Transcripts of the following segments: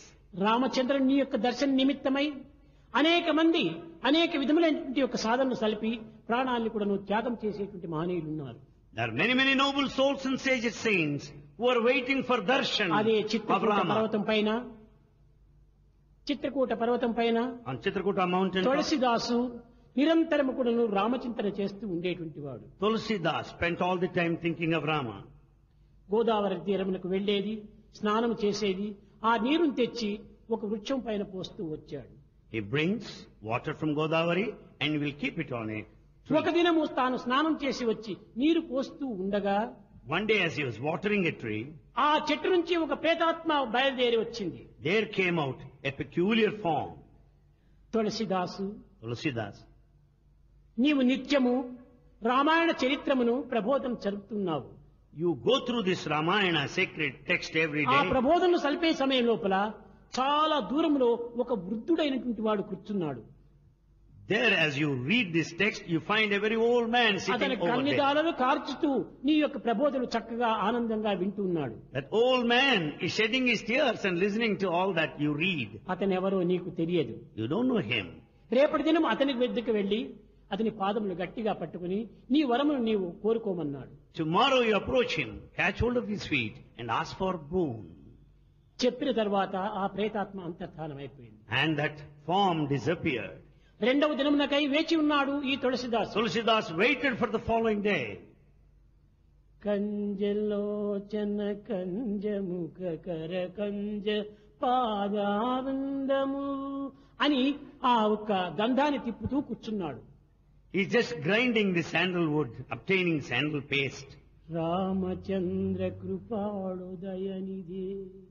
రామచంద్రుని యొక్క దర్శన నిమిత్తమై అనేక మంది అనేక విధములైనటువంటి యొక్క సాధనలు సలిపి ప్రాణాన్ని కూడా త్యాగం చేసేటువంటి మహనీయులు ఉన్నారు There are many, many noble souls and sage saints who are waiting for darshan అదే of చిత్రకూట Rama పర్వతం పైన చిత్రకూట పర్వతం పైన on Chitrakuta mountain. top. తులసిదాసు నిరంతరము కూడాను రామచింతన చేస్తూ ఉండేటువంటి వాడు Tulsidas spent all the time thinking of Rama. Godavari తీరమునకు వెళ్లేది స్నానం చేసేది ఆ నీరుని తెచ్చి ఒక వృక్షం పైన పోస్తూ వచ్చాడు He brings water from Godavari and will keep it on a tree. ఒక దినము తాను స్నానం చేసి వచ్చి నీరు పోస్తూ ఉండగా One day as he was watering a tree, ఆ చెట్టు నుంచి ఒక ప్రేతాత్మ బయలుదేరి వచ్చింది there came out a peculiar form. తులసిదాసు Tulsidas, నీవు నిత్యము రామాయణ చరిత్రమును ప్రబోధం జరుపుతున్నావు you go through this Ramayana sacred text every ఆ day. ప్రబోధనను సలిపే సమయం లోపల చాలా దూరంలో ఒక వృద్ధుడైనటువంటి వాడు కూర్చున్నాడు There as you read this text, you find a very old man అతని sitting over there. కన్నిదాలను కార్చుతూ నీ యొక్క ప్రబోధను చక్కగా ఆనందంగా వింటున్నాడు That old man is shedding his tears and listening to all that you read. అతను ఎవరో నీకు తెలియదు You don't know him. రేపటి దినం అతని వద్దకు వెళ్లి అతని పాదములు గట్టిగా పట్టుకుని నీ వరమును నీవు కోరుకోమన్నాడు Tomorrow you approach him, catch hold of his feet and ask for boon. చెప్పిన తర్వాత ఆ ప్రేతాత్మ అంతర్ధానం అయిపోయింది And that form disappeared. రెండవ దినమునకై వేచి ఉన్నాడు ఈ తులసిదాసు Tulsidas waited for the following day. కంజలోచన కంజముఖ కర కంజ పాదానందము అని ఆ ఒక్క గంధాన్ని తిప్పుతూ కూర్చున్నాడు He's just grinding the sandalwood, obtaining sandal paste. Ramachandra కృపాళు దయనిధి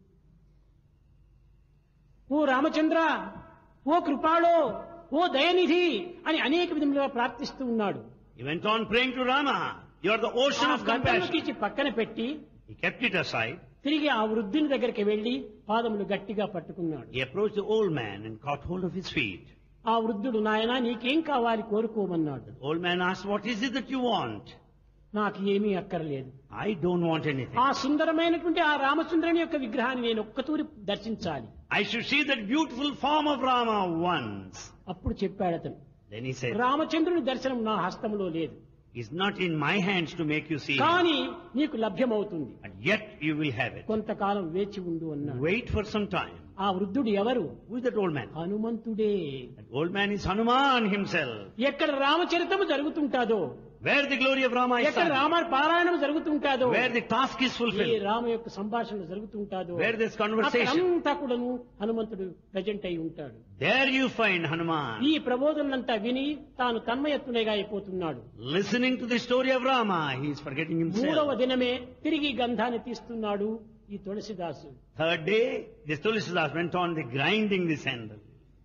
ఓ రామచంద్ర ఓ కృపాళో ఓ దయనిధి అని అనేక విధములుగా ప్రార్థిస్తూ ఉన్నాడు He went on praying to Rama. You are the ocean ఆ of గంధమును compassion. తీసి పక్కన పెట్టి He kept it aside. తిరిగి ఆ వృద్ధుని దగ్గరికి వెళ్లి పాదములు గట్టిగా పట్టుకున్నాడు He approached the old man and caught hold of his feet. ఆ వృద్ధుడు నాయనా నీకేం కావాలి కోరుకోమన్నాడు The old man asked, what is it that you want? నాకు ఏమీ అక్కర్లేదు I don't want anything. ఆ సుందరమైనటువంటి ఆ రామచంద్రుని యొక్క విగ్రహాన్ని నేను ఒక్కతూరి దర్శించాలి I should see that beautiful form of Rama once. అప్పుడు చెప్పాడు అతను Then he said, రామచంద్రుని దర్శనం నా హస్తంలో లేదు it's not in my hands to make you see him, కానీ నీకు లభ్యమవుతుంది but yet you will have it. కొంతకాలం వేచి ఉండు అన్నాడు Wait for some time. ఆ వృద్ధుడు ఎవరు Who is that old man? హనుమంతుడే That old man is Hanuman himself. ఎక్కడ రామచరితము జరుగుతుంటాదో Where the glory of Rama is ఎక్కడ sung, రామ పారాయణం జరుగుతుంటాదో where the task is A fulfilled, Rama యొక్క సంభాషణ జరుగుతుంటాదో where there's conversation, అంతా కూడాను హనుమంతుడు ప్రజెంట్ అయి ఉంటాడు there you find Hanuman. ఈ ప్రబోధనంతా విని తాను తన్మయత్తునేగా అయిపోతున్నాడు Listening to the story of Rama, he is forgetting మూడవ himself. దినమే తిరిగి గంధాన్ని తీస్తున్నాడు ఈ తులసిదాసు Third day, this Tulsidas went on the grinding the sandal.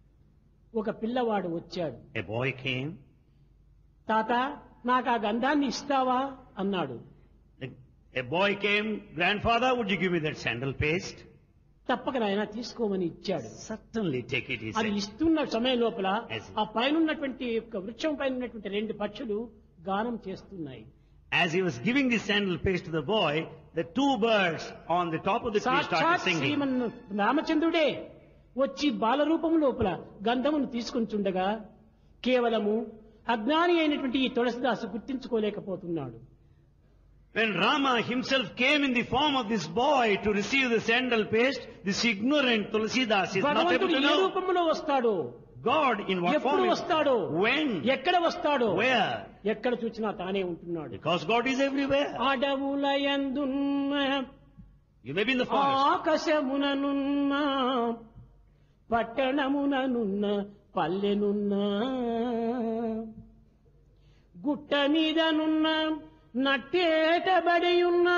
ఒక పిల్లవాడు వచ్చాడు A boy came. తాత నాకు ఆ గంధాన్ని ఇస్తావా అన్నాడు The- A boy came, grandfather, would you give me that sandal paste? తప్పక నాయన తీసుకోమని ఇచ్చాడు Certainly take it, he అది said. ఇస్తున్న సమయం లోపల Yes. ఆ పైన ఉన్నటువంటి యొక్క వృక్షం పైన ఉన్నటువంటి రెండు పక్షులు గానం చేస్తున్నాయి As he was giving the sandal paste to the boy, the two birds on the top of the tree started సాక్షాత్ singing. శ్రీమన్ రామచంద్రుడే వచ్చి బాలరూపం లోపల గంధమును తీసుకుని చుండగా కేవలము అజ్ఞాని అయినటువంటి ఈ తులసిదాసు గుర్తించుకోలేకపోతున్నాడు When Rama himself came in the form of this boy to receive the sandal paste, this ignorant Tulsidas is not able భగవంతుడు to ఏ know రూపంలో వస్తాడో God in what ఎప్పుడు form. వస్తాడో When? ఎక్కడ వస్తాడో Where? ఎక్కడ చూసినా తానే ఉంటున్నాడు Because God is everywhere. అడవులయందున్న You may be in the forest. ఆకాశముననున్న పట్టణముననున్న పల్లెనున్న గుట్ట మీదనున్న నట్టేటబడి ఉన్నా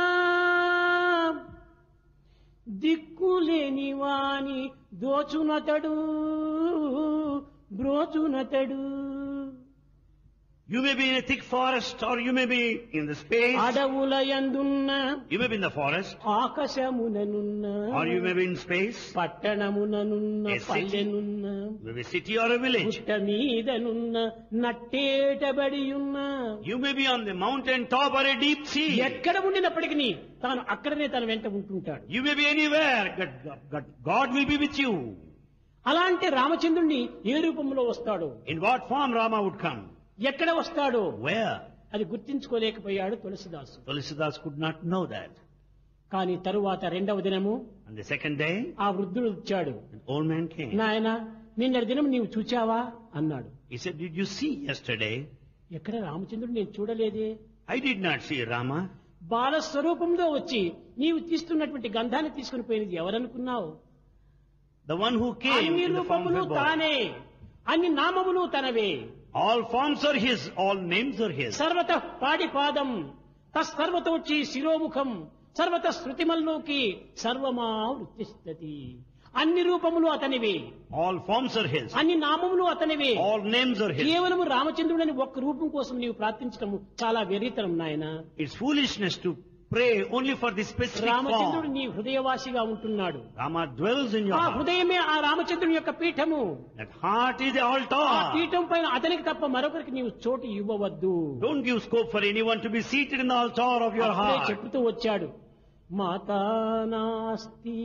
దిక్కులేని వాని దోచునతడు బ్రోచునతడు You may be in a thick forest or you may be in the space. అడవుల యందున్న You may be in the forest ఆకాశముననున్న or you may be in space. పట్టణముననున్న A city. పల్లెనున్న You may be a city or a village. పుట్ట మీదనున్న నట్టేటబడి ఉన్న You may be on the mountain top or a deep sea. ఎక్కడ ఉండినప్పటికీ తాను అక్కడనే తన వెంట ఉంటుంటాడు You may be anywhere. God, God, God will be with you. అలాంటి రామచంద్రుణ్ణి ఏ రూపంలో వస్తాడు In what form Rama would come? ఎక్కడ వస్తాడు Where? అది గుర్తించుకోలేకపోయాడు తులసిదాసు Tulsidas could not know that. కానీ తరువాత రెండవ దినము On the second day, ఆ వృద్ధుడు వచ్చాడు an old man came. నాయన నిన్నటి దినం నీవు చూచావా అన్నాడు He said, Did you see yesterday? ఎక్కడ రామచంద్రుడు నేను చూడలేదే I did not see Rama. బాల స్వరూపంలో వచ్చి నీవు తీస్తున్నటువంటి గంధాన్ని తీసుకుని పోయినది ఎవరనుకున్నావు The one who came అన్ని in the form of రూపములు a boy. తానే అన్ని నామములు తనవే All forms are his, all names are his. సర్వత పాడిపాదం తస్సర్వతోచి శిరోముఖం సర్వత శృతిమల్లోకి సర్వమా వృత్తిస్తతి అన్ని రూపములు అతనివే All forms are his. అన్ని నామములు అతనివే All names are his. కేవలము రామచంద్రుడని ఒక్క రూపం కోసం నీవు ప్రార్థించడం చాలా వెర్రితనం నాయన It's foolishness to pray only for the specific రామచంద్రుడు form. నీ హృదయవాసిగా ఉంటున్నాడు Rama dwells in your ఆ heart. హృదయమే ఆ రామచంద్రుని యొక్క పీఠము That heart is the ఆ altar. పీఠం పైన అతనికి తప్ప మరొకరికి నీవు చోటు ఇవ్వవద్దు Don't give scope for anyone to be seated in the altar of your అప్పుడే heart. చెప్తూ వచ్చాడు మాతా నాస్తి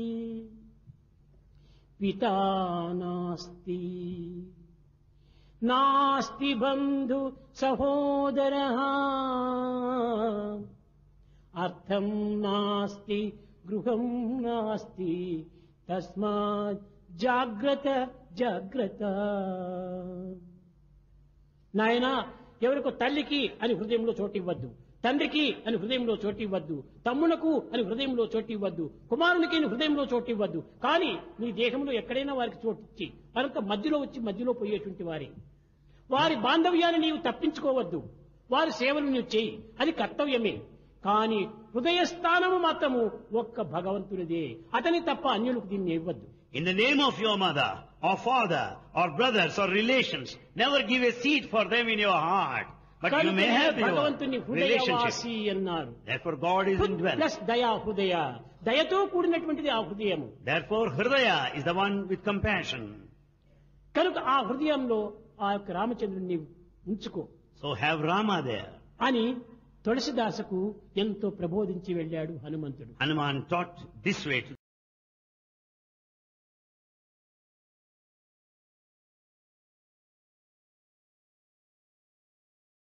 పితా నాస్తి నాస్తి బంధు సహోదర అర్థం నాస్తి గృహం నాస్తి తస్మాత్ జాగ్రత్త జాగ్రత్త నాయనా ఎవరికో తల్లికి అని హృదయంలో చోటు ఇవ్వద్దు తండ్రికి అని హృదయంలో చోటు ఇవ్వద్దు తమ్మునకు అని హృదయంలో చోటు ఇవ్వద్దు కుమారునికి అని హృదయంలో చోటు ఇవ్వద్దు కానీ నీ దేహంలో ఎక్కడైనా వారికి చోటు ఇచ్చి వారంతా మధ్యలో వచ్చి మధ్యలో పోయేటువంటి వారే వారి బాంధవ్యాన్ని నీవు తప్పించుకోవద్దు వారి సేవలు నీవు చేయి అది కర్తవ్యమే కానీ హృదయ స్థానము మాత్రము ఒక్క భగవంతునిదే అతని తప్ప అన్యులకు దీన్ని ఇవ్వద్దు In the name of your mother, or father, or brothers, or relations, never give a seat for them in your heart. But you may కనుకనే have your భగవంతుని relationship. హృదయవాసి అన్నారు Therefore God is indwelt. Plus దయా హృదయ దయతో కూడినటువంటిది ఆ హృదయము Therefore Hridaya is the one with compassion. కనుక ఆ హృదయంలో ఆ యొక్క రామచంద్రుని ఉంచుకో So have Rama there. అని తులసిదాసకు ఎంతో ప్రబోధించి వెళ్ళాడు హనుమంతుడు Hanuman taught this way to